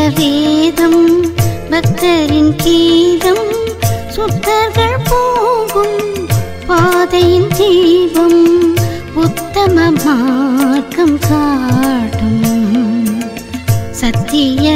வேதம் பக்தரின் கீதம் சுத்தர்கள் போகும் பாதையின் தீபம் உத்தம மார்க்கம் காட்டும் சத்திய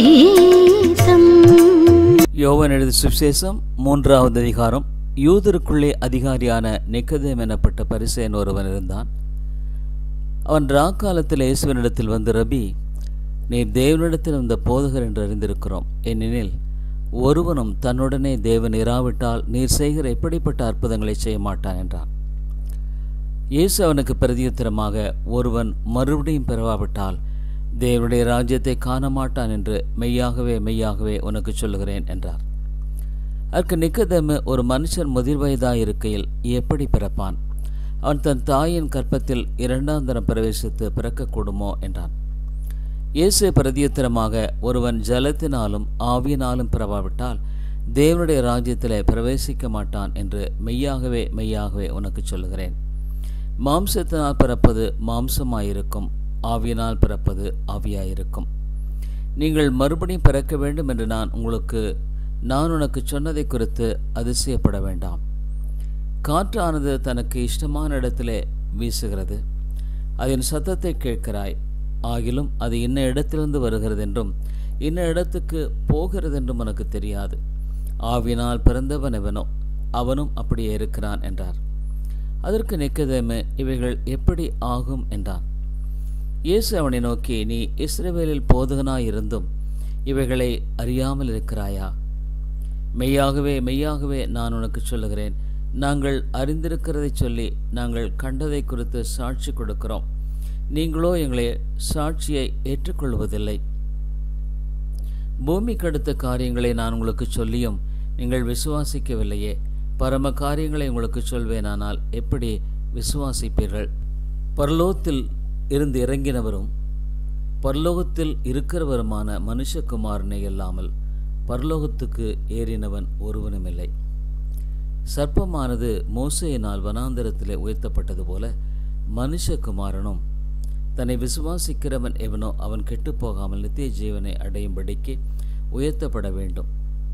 வேதம் யோவான் எழுதி சுவிசேஷம் மூன்றாவது அதிகாரம் யூதருக்குள்ளே அதிகாரியான நிக்கதேம் எனப்பட்ட பரிசேன் ஒருவன் இருந்தான் அவன் ராக்காலத்தில் இயேசுவனிடத்தில் வந்து ரபி நீர் தேவனிடத்தில் வந்த போதகர் என்று அறிந்திருக்கிறோம் ஏனெனில் ஒருவனும் தன்னுடனே தேவன் இராவிட்டால் நீர் செய்கிற எப்படிப்பட்ட அற்புதங்களை செய்ய மாட்டான் என்றான் இயேசு அவனுக்கு பிரதியுத்தரமாக ஒருவன் மறுபடியும் பெறவாவிட்டால் தேவனுடைய ராஜ்யத்தை காண மாட்டான் என்று மெய்யாகவே மெய்யாகவே உனக்கு சொல்லுகிறேன் என்றார் அதற்கு நிக்கதேமு ஒரு மனுஷன் முதிர் வயதாயிருக்கையில் எப்படி பிறப்பான் அவன் தன் தாயின் கற்பத்தில் இரண்டாம் தரம் பிரவேசித்து பிறக்கக்கூடுமோ என்றான் இயேசு பிரதியுத்தரமாக ஒருவன் ஜலத்தினாலும் ஆவியினாலும் பிறவாவிட்டால் தேவனுடைய ராஜ்யத்திலே பிரவேசிக்க மாட்டான் என்று மெய்யாகவே மெய்யாகவே உனக்கு சொல்லுகிறேன் மாம்சத்தினால் பிறப்பது மாம்சமாயிருக்கும் ஆவியினால் பிறப்பது ஆவியாயிருக்கும் நீங்கள் மறுபடியும் பிறக்க வேண்டும் என்று நான் உங்களுக்கு நான் உனக்கு சொன்னதை குறித்து அதிசயப்பட வேண்டாம் காற்றானது தனக்கு இஷ்டமான இடத்திலே வீசுகிறது அதன் சத்தத்தை கேட்கிறாய் ஆகிலும் அது இன்ன இடத்திலிருந்து வருகிறது என்றும் இன்ன இடத்துக்கு போகிறது என்றும் உனக்கு தெரியாது ஆவினால் பிறந்தவன் எவனோ அவனும் அப்படியே இருக்கிறான் என்றார் அதற்கு நிக்கதேமு இவைகள் எப்படி ஆகும் என்றான் இயேசு அவனை நோக்கி நீ இஸ்ரவேலில் போதகனாய் இருந்தும் இவைகளை அறியாமல் இருக்கிறாயா மெய்யாகவே மெய்யாகவே நான் உனக்கு சொல்லுகிறேன் நாங்கள் அறிந்திருக்கிறதை சொல்லி நாங்கள் கண்டதை குறித்து சாட்சி கொடுக்கிறோம் நீங்களோ எங்களை சாட்சியை ஏற்றுக்கொள்வதில்லை பூமிக்கு அடுத்த காரியங்களை நான் உங்களுக்கு சொல்லியும் நீங்கள் விசுவாசிக்கவில்லையே பரம காரியங்களை உங்களுக்கு சொல்வேனானால் எப்படி விசுவாசிப்பீர்கள் பரலோகத்தில் இருந்து இறங்கினவரும் பரலோகத்தில் இருக்கிறவருமான மனுஷகுமாரனை இல்லாமல் பரலோகத்துக்கு ஏறினவன் ஒருவனுமில்லை சர்ப்பமானது மோசையினால் வனாந்தரத்திலே உயர்த்தப்பட்டது போல மனுஷகுமாரனும் தன்னை விசுவாசிக்கிறவன் எவனோ அவன் கெட்டுப்போகாமல் நித்திய ஜீவனை அடையும்படிக்கு உயர்த்தப்பட வேண்டும்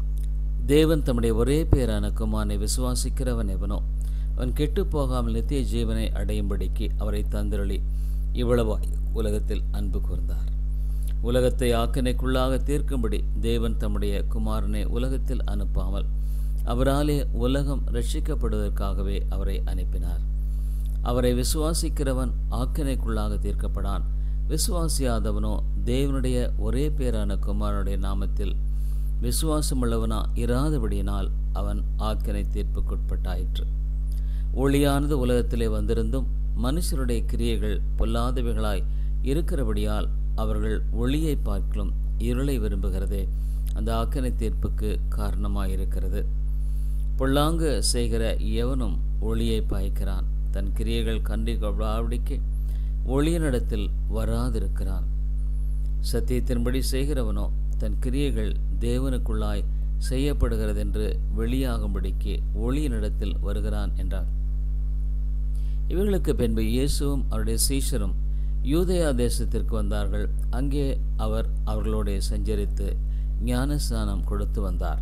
தேவன் தம்முடைய ஒரே பேரான குமாரனை விசுவாசிக்கிறவன் எவனோ அவன் கெட்டுப்போகாமல் நித்திய ஜீவனை அடையும்படிக்கு அவரை தந்திரளி இவ்வளவாய் உலகத்தில் அன்பு கூர்ந்தார் உலகத்தை ஆக்கினைக்குள்ளாக தீர்க்கும்படி தேவன் தம்முடைய குமாரனை உலகத்தில் அனுப்பாமல் அவராலே உலகம் ரட்சிக்கப்படுவதற்காகவே அவரை அனுப்பினார் அவரை விசுவாசிக்கிறவன் ஆக்கினைக்குள்ளாக தீர்க்கப்படான் விசுவாசியாதவனோ தேவனுடைய ஒரே பேரான குமாரனுடைய நாமத்தில் விசுவாசமுள்ளவனா இராதபடியினால் அவன் ஆக்கினை தீர்ப்புக்குட்பட்டாயிற்று ஒளியானது உலகத்திலே வந்திருந்தும் மனுஷருடைய கிரியைகள் பொல்லாதவைகளாய் இருக்கிறபடியால் அவர்கள் ஒளியை பார்க்கலும் இருளை விரும்புகிறதே அந்த ஆக்கினை தீர்ப்புக்கு காரணமாயிருக்கிறது பொல்லாங்கு செய்கிற எவனும் ஒளியை பாய்க்கிறான் தன் கிரியைகள் கண்டி கொள்ளாவிடிக்கு ஒளியனிடத்தில் வராதிருக்கிறான் சத்தியத்தின்படி செய்கிறவனோ தன் கிரியைகள் தேவனுக்குள்ளாய் செய்யப்படுகிறது என்று வெளியாகும்படிக்கு ஒளியினிடத்தில் வருகிறான் என்றார் இவர்களுக்கு பின்பு இயேசுவும் அவருடைய சீஷரும் யூதயா தேசத்திற்கு வந்தார்கள் அங்கே அவர் அவர்களோட சஞ்சரித்து ஞானஸ்நானம் கொடுத்து வந்தார்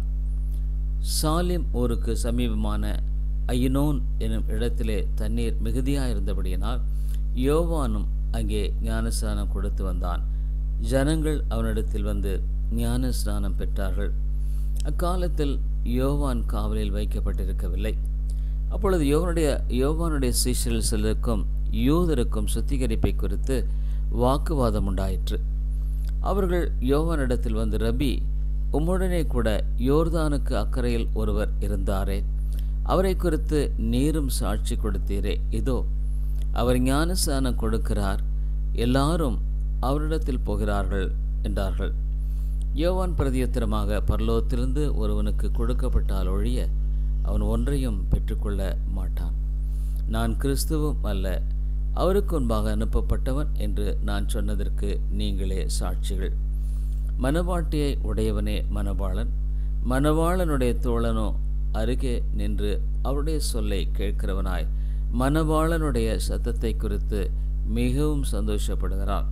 சாலிம் ஊருக்கு சமீபமான ஐயனோன் எனும் இடத்திலே தண்ணீர் மிகுதியாயிருந்தபடியினால் யோவானும் அங்கே ஞானஸ்நானம் கொடுத்து வந்தான் ஜனங்கள் அவனிடத்தில் வந்து ஞான ஸ்நானம் பெற்றார்கள் அக்காலத்தில் யோவான் காவலில் வைக்கப்பட்டிருக்கவில்லை அப்பொழுது யோவனுடைய யோவானுடைய சீஷரில் சிலருக்கும் யூதருக்கும் சுத்திகரிப்பை குறித்து வாக்குவாதம் உண்டாயிற்று அவர்கள் யோவானிடத்தில் வந்து ரபி உம்முடனே கூட யோர்தானுக்கு அக்கறையில் ஒருவர் இருந்தாரே அவரை குறித்து நீரும் சாட்சி கொடுத்தீரே இதோ அவர் ஞானஸ்தானம் கொடுக்கிறார் எல்லாரும் அவரிடத்தில் போகிறார்கள் என்றார்கள் யோவான் பிரதியுத்தரமாக பரலோகத்திலிருந்து ஒருவனுக்கு கொடுக்கப்பட்டால் ஒழிய அவன் ஒன்றையும் பெற்றுக்கொள்ள மாட்டான் நான் கிறிஸ்துவும் அல்ல அவருக்கு முன்பாக அனுப்பப்பட்டவன் என்று நான் சொன்னதற்கு நீங்களே சாட்சிகள் மனவாட்டியை உடையவனே மணவாளன் மணவாளனுடைய தோழனோ அருகே நின்று அவருடைய சொல்லை கேட்கிறவனாய் மணவாளனுடைய சத்தத்தை குறித்து மிகவும் சந்தோஷப்படுகிறான்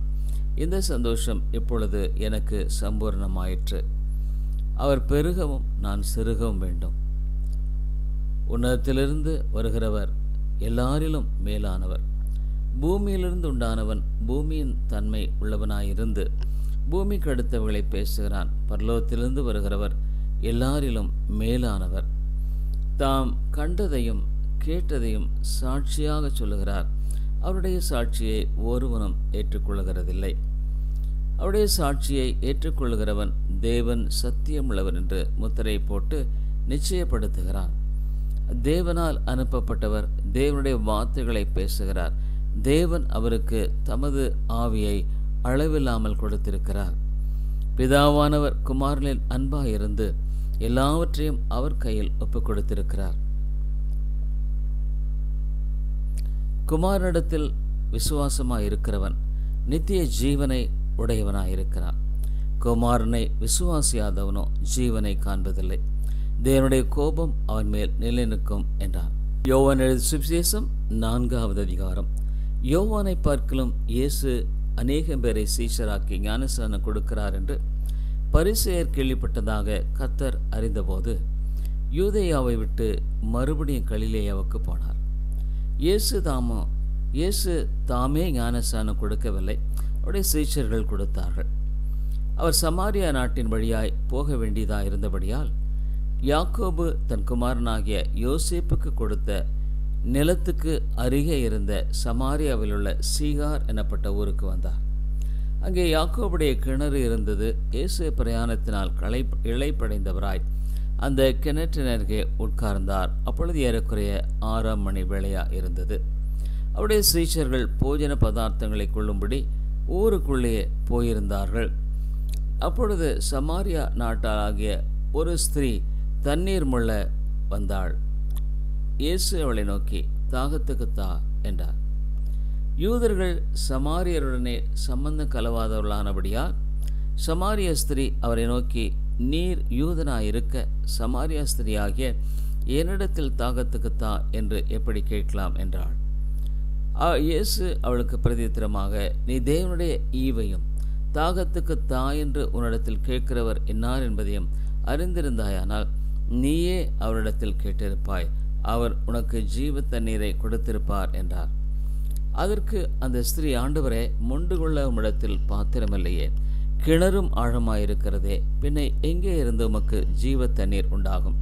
இந்த சந்தோஷம் இப்பொழுது எனக்கு சம்பூர்ணமாயிற்று அவர் பெருகவும் நான் சிறுகவும் வேண்டும் உன்னதத்திலிருந்து வருகிறவர் எல்லாரிலும் மேலானவர் பூமியிலிருந்து உண்டானவன் பூமியின் தன்மை உள்ளவனாயிருந்து பூமிக்கு அடுத்தவர்களை பேசுகிறான் பரலோகத்திலிருந்து வருகிறவர் எல்லாரிலும் மேலானவர் தாம் கண்டதையும் கேட்டதையும் சாட்சியாக சொல்லுகிறார் அவருடைய சாட்சியை ஒருவனும் ஏற்றுக்கொள்கிறதில்லை அவருடைய சாட்சியை ஏற்றுக்கொள்கிறவன் தேவன் சத்தியமுள்ளவர் என்று முத்திரை போட்டு நிச்சயப்படுத்துகிறான் தேவனால் அனுப்பப்பட்டவர் தேவனுடைய வார்த்தைகளை பேசுகிறார் தேவன் அவருக்கு தமது ஆவியை அளவில்லாமல் கொடுத்திருக்கிறார் பிதாவானவர் குமாரனில் அன்பாயிருந்து எல்லாவற்றையும் அவர் கையில் ஒப்புக் கொடுத்திருக்கிறார் குமாரனிடத்தில் விசுவாசமாய் இருக்கிறவன் நித்திய ஜீவனை உடையவனாயிருக்கிறான் குமாரனை விசுவாசியாதவனோ ஜீவனை காண்பதில்லை தேவனுடைய கோபம் அவன் மேல் நிலை நிற்கும் என்றான் யோவான் எழுது சுவிசேஷம் நான்காவது அதிகாரம் யோவானை பார்க்கலும் இயேசு அநேகம் பேரை சீஷராக்கி ஞானஸ்தானம் கொடுக்கிறார் என்று பரிசெயர் கேள்விப்பட்டதாக கத்தர் அறிந்தபோது யூதேயாவை விட்டு மறுபடியும் கலிலேயாவுக்கு போனார் இயேசு தாமோ இயேசு தாமே ஞானஸ்தானம் கொடுக்கவில்லை அவருடைய சீஷர்கள் கொடுத்தார்கள் அவர் சமாரியா நாட்டின் வழியாய் போக வேண்டியதாக இருந்தபடியால் யாக்கோபு தன் குமாரனாகிய யோசேப்புக்கு கொடுத்த நிலத்துக்கு அருகே இருந்த சமாரியாவில் உள்ள சீகார் எனப்பட்ட ஊருக்கு வந்தார் அங்கே யாக்கோபுடைய கிணறு இருந்தது இயேசு பிரயாணத்தினால் களை இழைப்படைந்தவராய் அந்த கிணற்றின் அருகே உட்கார்ந்தார் அப்பொழுது ஏறக்குறைய ஆறாம் மணி வேளையா இருந்தது அவருடைய சீஷர்கள் போஜன பதார்த்தங்களை கொள்ளும்படி ஊருக்குள்ளே போயிருந்தார்கள் அப்பொழுது சமாரியா நாட்டாளாகிய ஒரு ஸ்திரீ தண்ணீர் முள்ள வந்தாள் இயேசு அவளை நோக்கி தாகத்துக்கு தா என்றார் யூதர்கள் சமாரியருடனே சம்பந்தம் கலவாதவர்களானபடியால் சமாரிய ஸ்திரீ அவரை நோக்கி நீர் யூதனாயிருக்க சமாரிய ஸ்திரீயாகிய என்னிடத்தில் தாகத்துக்கு தா என்று எப்படி கேட்கலாம் என்றாள் ஆ- இயேசு அவளுக்கு பிரதித்திரமாக நீ தேவனுடைய ஈவையும் தாகத்துக்கு தா என்று உன்னிடத்தில் கேட்கிறவர் என்னார் என்பதையும் அறிந்திருந்தாயானால் நீயே அவரிடத்தில் கேட்டிருப்பாய் அவர் உனக்கு ஜீவ தண்ணீரை கொடுத்திருப்பார் என்றார் அதற்கு அந்த ஸ்திரீ ஆண்டவரே மொண்டு கொள்ள உம்மிடத்தில் பாத்திரமில்லையே கிணறும் ஆழமாயிருக்கிறதே பின்ன எங்கே இருந்து உமக்கு ஜீவ தண்ணீர் உண்டாகும்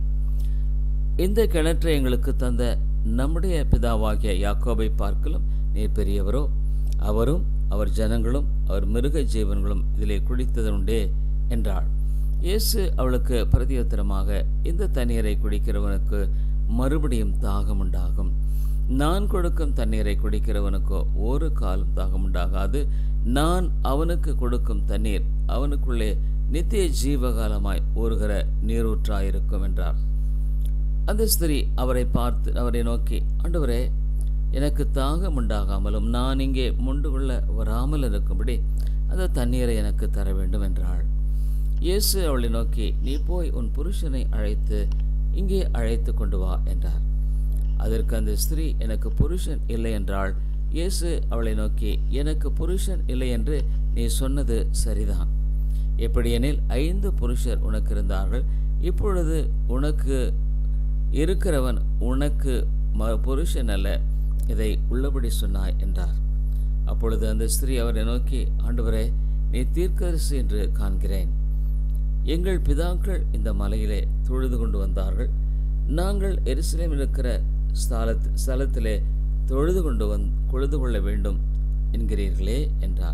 இந்த கிணற்றை எங்களுக்கு தந்த நம்முடைய பிதாவாகிய யாக்கோபை பார்க்கலும் நீர் பெரியவரோ அவரும் அவர் ஜனங்களும் அவர் மிருக ஜீவன்களும் இதிலே குடித்ததுண்டே என்றாள் இயேசு அவளுக்கு பிரதியுத்தரமாக இந்த தண்ணீரை குடிக்கிறவனுக்கு மறுபடியும் தாகம் உண்டாகும் நான் கொடுக்கும் தண்ணீரை குடிக்கிறவனுக்கோ ஒரு காலம் தாகம் உண்டாகாது நான் அவனுக்கு கொடுக்கும் தண்ணீர் அவனுக்குள்ளே நித்திய ஜீவகாலமாய் ஊறுகிற நீரூற்றாயிருக்கும் என்றார் அந்த ஸ்திரீ அவரை பார்த்து அவரை நோக்கி ஆண்டவரே எனக்கு தாகம் உண்டாகாமலும் நான் இங்கே முண்டு கொள்ள வராமல் இருக்கும்படி அந்த தண்ணீரை எனக்கு தர வேண்டும் என்றாள் இயேசு அவளை நோக்கி நீ போய் உன் புருஷனை அழைத்து இங்கே அழைத்து கொண்டு வா என்றார் அதற்கு அந்த ஸ்திரீ எனக்கு புருஷன் இல்லை என்றாள் இயேசு அவளை நோக்கி எனக்கு புருஷன் இல்லை என்று நீ சொன்னது சரிதான் எப்படியெனில் ஐந்து புருஷர் உனக்கு இருந்தார்கள் இப்பொழுது உனக்கு இருக்கிறவன் உனக்கு ம புருஷன் அல்ல இதை உள்ளபடி சொன்னாய் என்றார் அப்பொழுது அந்த ஸ்திரீ அவரை நோக்கி ஆண்டவரே நீ தீர்க்கதரிசி என்று காண்கிறேன் எங்கள் பிதாக்கள் இந்த மலையிலே தொழுது கொண்டு வந்தார்கள் நாங்கள் எருசலேம் இருக்கிற ஸ்தலத் ஸ்தலத்திலே தொழுது கொண்டு வந் தொழுது கொள்ள வேண்டும் என்கிறீர்களே என்றார்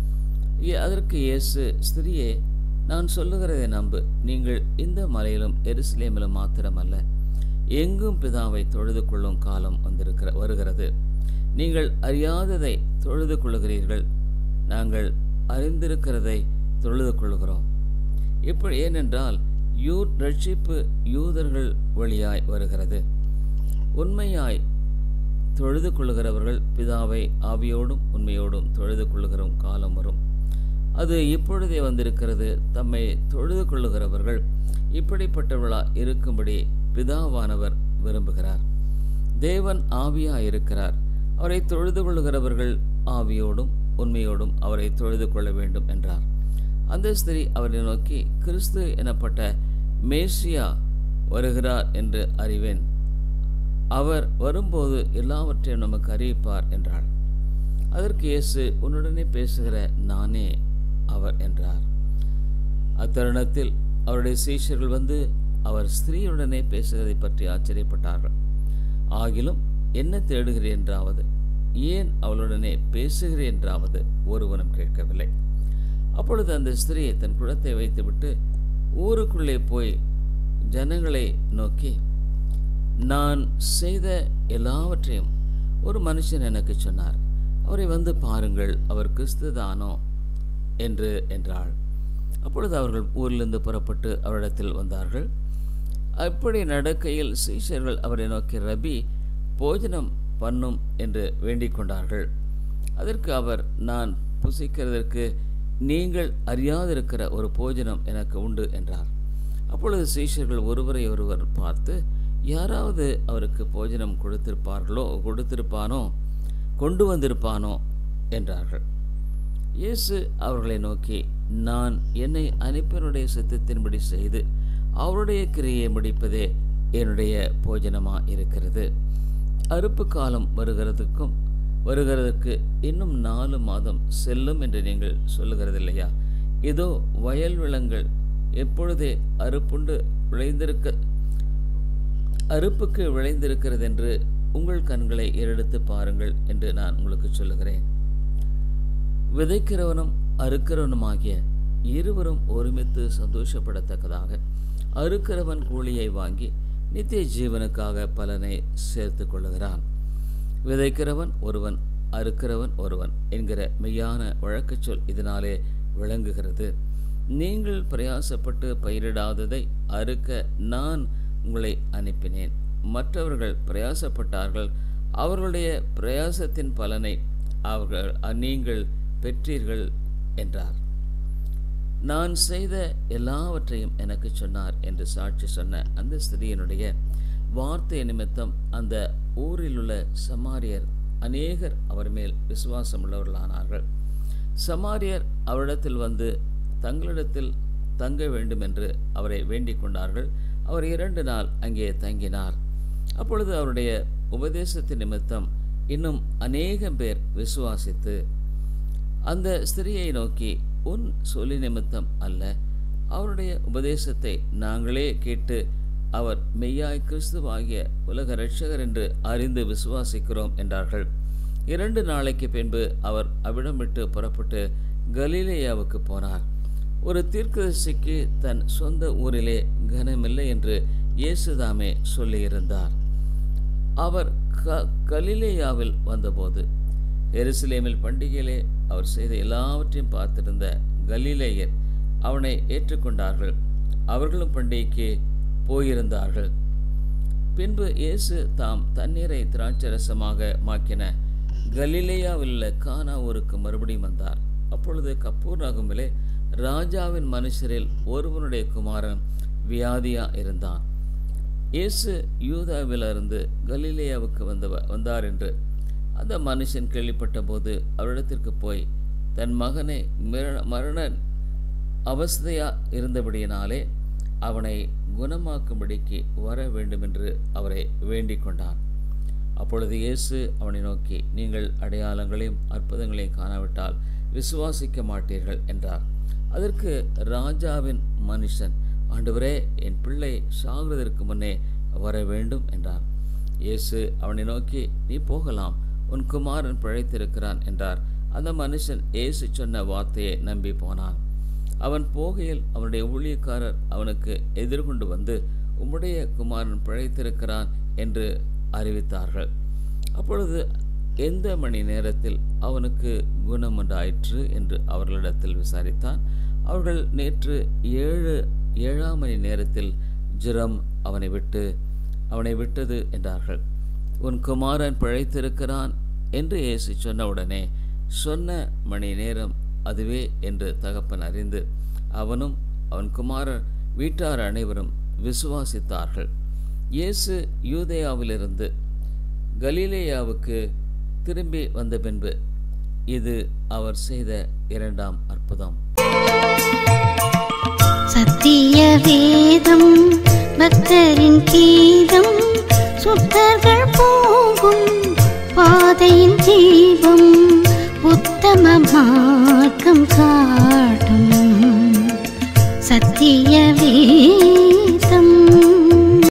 இ- அதற்கு இயேசு ஸ்திரியே நான் சொல்லுகிறதை நம்பு நீங்கள் இந்த மலையிலும் எருசலேமிலும் மாத்திரமல்ல எங்கும் பிதாவை தொழுது கொள்ளும் காலம் வந்திருக்கிற வருகிறது நீங்கள் அறியாததை தொழுது கொள்ளுகிறீர்கள் நாங்கள் அறிந்திருக்கிறதை தொழுது கொள்கிறோம் இப்படி ஏனென்றால் யூ ரட்சிப்பு யூதர்கள் வழியாய் வருகிறது உண்மையாய் தொழுது கொள்ளுகிறவர்கள் பிதாவை ஆவியோடும் உண்மையோடும் தொழுது கொள்ளுகிற காலம் வரும் அது இப்பொழுதே வந்திருக்கிறது தம்மை தொழுது கொள்ளுகிறவர்கள் இப்படிப்பட்டவர்களா இருக்கும்படி பிதாவானவர் விரும்புகிறார் தேவன் ஆவியாய் இருக்கிறார் அவரை தொழுது கொள்ளுகிறவர்கள் ஆவியோடும் உண்மையோடும் அவரை தொழுது கொள்ள வேண்டும் என்றார் அந்த ஸ்திரீ அவரை நோக்கி கிறிஸ்து எனப்பட்ட மேசியா வருகிறார் என்று அறிவேன் அவர் வரும்போது எல்லாவற்றையும் நமக்கு அறிவிப்பார் என்றாள் அதற்கு இயேசு உன்னுடனே பேசுகிற நானே அவர் என்றார் அத்தருணத்தில் அவருடைய சீஷர்கள் வந்து அவர் ஸ்திரீயுடனே பேசுகிறதை பற்றி ஆச்சரியப்பட்டார்கள் ஆகிலும் என்ன தேடுகிறேன் என்றாவது ஏன் அவளுடனே பேசுகிறேன் என்றாவது ஒருவனும் கேட்கவில்லை அப்பொழுது அந்த ஸ்திரீ தன் குடத்தை வைத்துவிட்டு ஊருக்குள்ளே போய் ஜனங்களை நோக்கி நான் செய்த எல்லாவற்றையும் ஒரு மனுஷன் எனக்கு சொன்னார் அவரை வந்து பாருங்கள் அவர் கிறிஸ்து தானோ என்று என்றாள் அப்பொழுது அவர்கள் ஊரிலிருந்து புறப்பட்டு அவரிடத்தில் வந்தார்கள் அப்படி நடக்கையில் சீஷர்கள் அவரை நோக்கி ரபி போஜனம் பண்ணும் என்று வேண்டிக் கொண்டார்கள் அதற்கு அவர் நான் புசிக்கிறதற்கு நீங்கள் அறியாதிருக்கிற ஒரு போஜனம் எனக்கு உண்டு என்றார் அப்பொழுது சீஷர்கள் ஒருவரை ஒருவர் பார்த்து யாராவது அவருக்கு போஜனம் கொடுத்திருப்பார்களோ கொடுத்திருப்பானோ கொண்டு வந்திருப்பானோ என்றார்கள் இயேசு அவர்களை நோக்கி நான் என்னை அனுப்பினுடைய சித்தத்தின்படி செய்து அவருடைய கிரியை முடிப்பதே என்னுடைய போஜனமா இருக்கிறது அறுப்பு காலம் வருகிறதுக்கும் வருகிறதுக்கு இன்னும் நாலு மாதம் செல்லும் என்று நீங்கள் சொல்லுகிறதில்லையா இதோ வயல் விலங்கள் எப்பொழுதே அறுப்புண்டு விளைந்திருக்க அறுப்புக்கு விளைந்திருக்கிறது என்று உங்கள் கண்களை ஏறெடுத்து பாருங்கள் என்று நான் உங்களுக்கு சொல்லுகிறேன் விதைக்கிறவனும் அறுக்கிறவனுமாகிய இருவரும் ஒருமித்து சந்தோஷப்படத்தக்கதாக அறுக்கிறவன் கூலியை வாங்கி நித்திய ஜீவனுக்காக பலனை சேர்த்து கொள்ளுகிறான் விதைக்கிறவன் ஒருவன் அறுக்கிறவன் ஒருவன் என்கிற மெய்யான வழக்குச் சொல் இதனாலே விளங்குகிறது நீங்கள் பிரயாசப்பட்டு பயிரிடாததை அறுக்க நான் உங்களை அனுப்பினேன் மற்றவர்கள் பிரயாசப்பட்டார்கள் அவர்களுடைய பிரயாசத்தின் பலனை அவர்கள் நீங்கள் பெற்றீர்கள் என்றார் நான் செய்த எல்லாவற்றையும் எனக்கு சொன்னார் என்று சாட்சி சொன்ன அந்த ஸ்திரீயினுடைய வார்த்தை நிமித்தம் அந்த ஊரில் உள்ள சமாரியர் அநேகர் அவர் மேல் விசுவாசம் உள்ளவர்களானார்கள் சமாரியர் அவரிடத்தில் வந்து தங்களிடத்தில் தங்க வேண்டும் என்று அவரை வேண்டிக் கொண்டார்கள் அவர் இரண்டு நாள் அங்கே தங்கினார் அப்பொழுது அவருடைய உபதேசத்தின் நிமித்தம் இன்னும் அநேகம் பேர் விசுவாசித்து அந்த ஸ்திரியை நோக்கி உன் சொல்லி நிமித்தம் அல்ல அவருடைய உபதேசத்தை நாங்களே கேட்டு அவர் மெய்யாய் கிறிஸ்துவாகிய உலக இரட்சகர் என்று அறிந்து விசுவாசிக்கிறோம் என்றார்கள் இரண்டு நாளைக்கு பின்பு அவர் அவ்விடம் விட்டு புறப்பட்டு கலீலேயாவுக்கு போனார் ஒரு தீர்க்கதரிசிக்கு தன் சொந்த ஊரிலே கனமில்லை என்று இயேசுதாமே சொல்லியிருந்தார் அவர் க கலிலேயாவில் வந்தபோது எருசலேமில் பண்டிகையிலே அவர் செய்த எல்லாவற்றையும் பார்த்திருந்த கலிலேயர் அவனை ஏற்றுக்கொண்டார்கள் அவர்களும் பண்டிகைக்கு போயிருந்தார்கள் பின்பு இயேசு தாம் தண்ணீரை திராட்சரசமாக மாக்கின கலிலேயாவில் உள்ள கானா ஊருக்கு மறுபடியும் வந்தார் அப்பொழுது கப்பூர் நகுமிலே ராஜாவின் மனுஷரில் ஒருவனுடைய குமாரன் வியாதியா இருந்தான் இயேசு யூதாவிலிருந்து கலிலேயாவுக்கு வந்த வந்தார் என்று அந்த மனுஷன் கேள்விப்பட்ட போது அவரிடத்திற்கு போய் தன் மகனை மிர மரண அவஸ்தையா இருந்தபடியினாலே அவனை குணமாக்கும்படிக்கு வர வேண்டுமென்று அவரை வேண்டிக் கொண்டான் அப்பொழுது இயேசு அவனை நோக்கி நீங்கள் அடையாளங்களையும் அற்புதங்களையும் காணாவிட்டால் விசுவாசிக்க மாட்டீர்கள் என்றார் அதற்கு ராஜாவின் மனுஷன் ஆண்டவரே என் பிள்ளை சாகிறதற்கு முன்னே வர வேண்டும் என்றார் இயேசு அவனை நோக்கி நீ போகலாம் உன் குமாரன் பிழைத்திருக்கிறான் என்றார் அந்த மனுஷன் இயேசு சொன்ன வார்த்தையை நம்பி போனான் அவன் போகையில் அவனுடைய ஊழியக்காரர் அவனுக்கு எதிர்கொண்டு வந்து உம்முடைய குமாரன் பிழைத்திருக்கிறான் என்று அறிவித்தார்கள் அப்பொழுது எந்த மணி நேரத்தில் அவனுக்கு குணம் உண்டாயிற்று என்று அவர்களிடத்தில் விசாரித்தான் அவர்கள் நேற்று ஏழு ஏழாம் மணி நேரத்தில் ஜுரம் அவனை விட்டு அவனை விட்டது என்றார்கள் உன் குமாரன் பிழைத்திருக்கிறான் என்று இயேசு சொன்னவுடனே சொன்ன மணி நேரம் அதுவே என்று தகப்பன் அறிந்து அவனும் அவன் குமாரர் வீட்டார் அனைவரும் விசுவாசித்தார்கள் இயேசு யூதேயாவிலிருந்து கலிலேயாவுக்கு திரும்பி வந்த பின்பு இது அவர் செய்த இரண்டாம் அற்புதம் சத்திய வேதம் பக்தரின் கீதம் சுத்தர்கள் போகும் பாதையின் தீபம் உத்தம மார்க்கம் காண